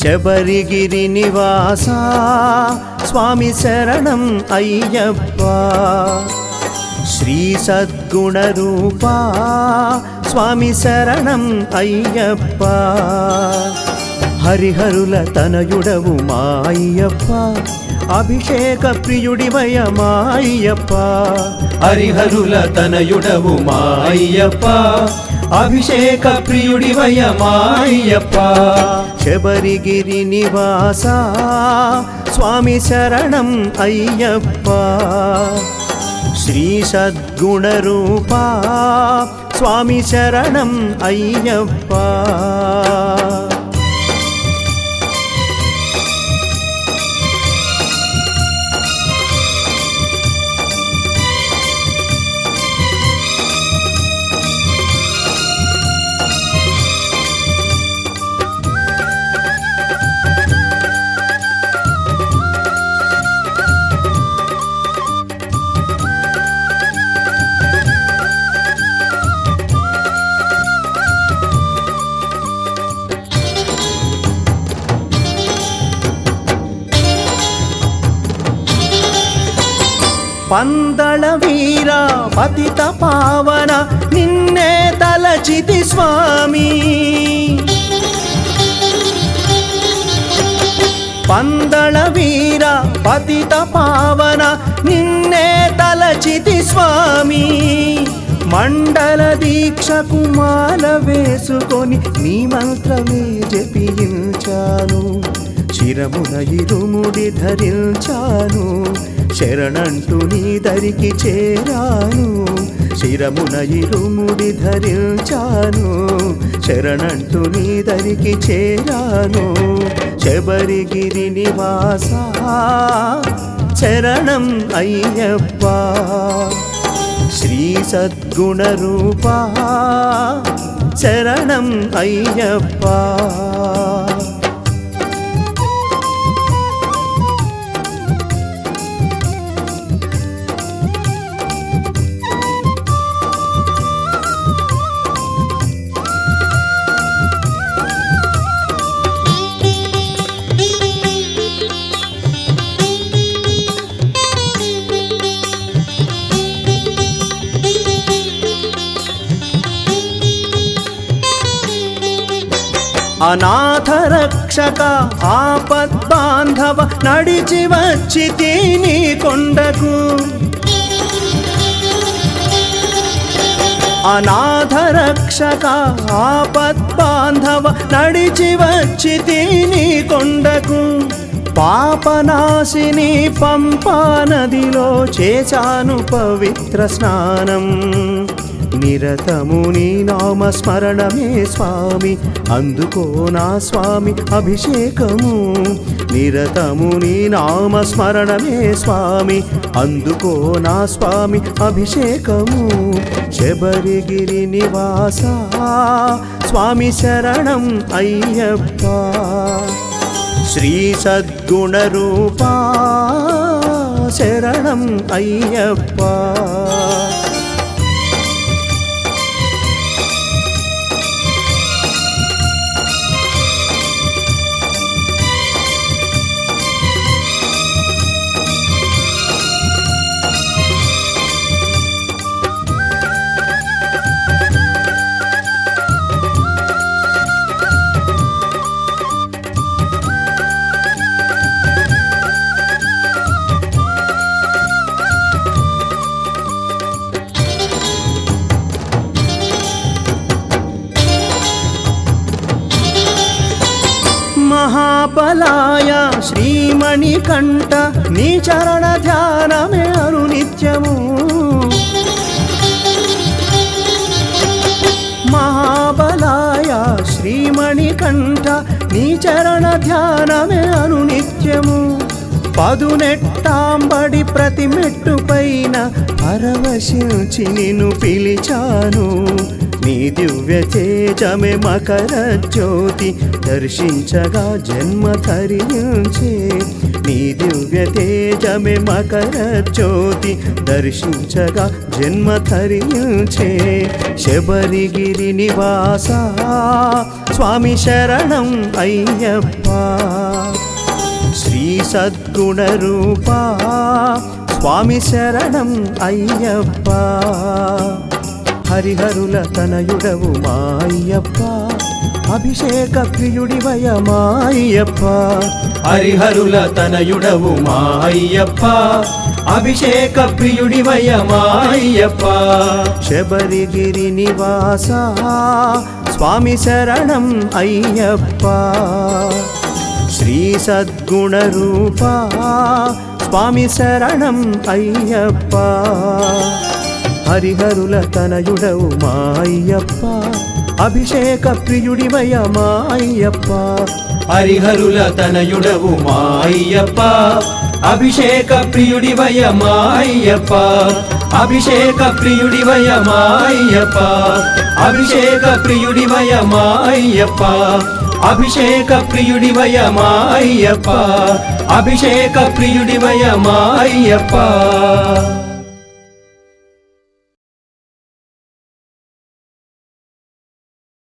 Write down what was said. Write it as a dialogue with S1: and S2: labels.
S1: శబరిగిరి నివాస స్వామి శరణం అయ్యప్ప శ్రీ సద్గుణ రూపా స్వామి శరణం అయ్యప్ప హరిహరుల తనయుడవు మాయ్యప్ప అభిషేక ప్రియుడివయ మాయ్యప్ప హరిహరుల తనయుడవు మాయ్యప్ప అభిషేక ప్రియుడివయ మాయ్యప్ప శబరిగిరి నివాస స్వామి శరణం అయ్యప్ప శ్రీ సద్గుణ రూపా స్వామి శరణం అయ్యప్ప పందళ వీర పతిత పావన నిన్నే తలచితి స్వామి పందళ వీర పతిత పావన నిన్నే తలచితి స్వామి మండల దీక్షకు మాల వేసుకొని నీ మంత్రమే జపించాను శిరమున ఇరుముడి ధరించాను శరణంటూ నీ దరికి చేరాను శిరమున ఇరుముడి ధరించాను శరణంటూ నీ దరికి చేరాను శబరిగిరి నివాస శరణం అయ్యప్ప శ్రీ సద్గుణ రూపా శరణం అయ్యప్ప అనాథ రక్షక ఆపద్బాంధవ నడిచి వచ్చి తీని కొండకు అనాథ రక్షక ఆపద్బాంధవ నడిచి వచ్చి తీని కొండకు పాపనాశిని పంపా నదిలో చేశాను పవిత్ర స్నానం నిరతము నీ నామ స్మరణమే స్వామి అందుకో నా స్వామి అభిషేకము నిరతము నీ నామ స్మరణమే స్వామి అందుకో నా స్వామి అభిషేకము శబరిగిరి నివాస స్వామి శరణం అయ్యప్ప శ్రీ సద్గుణ రూపా శరణం అయ్యప్ప మహాబలాయ శ్రీమణికంఠ నీ చరణ ధ్యానమే అరు నిత్యము మహాబలాయ శ్రీమణికంఠ నీ చరణ ధ్యానమే అను నిత్యము పదునెట్టాంబడి ప్రతి మెట్టు పైన పరవశించి నిన్ను పిలిచాను నీ దివ్య తేజమే మకర జ్యోతి దర్శించగా జన్మ ధరించే నీ దివ్య తేజమే మకర జ్యోతి దర్శించగా జన్మ ధరించే శబరిగిరి నివాస స్వామి శరణం అయ్యప్ప శ్రీ సద్గుణ రూపా స్వామి శరణం అయ్యప్ప హరిహరుల తనయుడవు మాయ్యప్ప అభిషేక ప్రియుడివయ మాయ్యప్ప
S2: హరిహరుల తనయుడవు మా అయ్యప్ప అభిషేక ప్రియుడివయ్య మా అయ్యప్ప
S1: శబరిగిరి నివాస స్వామి శరణం అయ్యప్ప శ్రీ సద్గుణ రూపా స్వామి శరణం అయ్యప్ప హరిహరుల తనయుడవు మాయ్యప్ప అభిషేక ప్రియుడివయ మాయ్యప్ప
S2: హరిహరుల తనయుడవు మా అయ్యప్ప అభిషేక ప్రియుడివయ్య మా అయ్యప్ప అభిషేక ప్రియుడివయ్య మా అయ్యప్ప అభిషేక ప్రియుడివయ్య మా అయ్యప్ప అభిషేక ప్రియుడివయ్య మా అయ్యప్ప అభిషేక ప్రియుడివయ్య మా అయ్యప్ప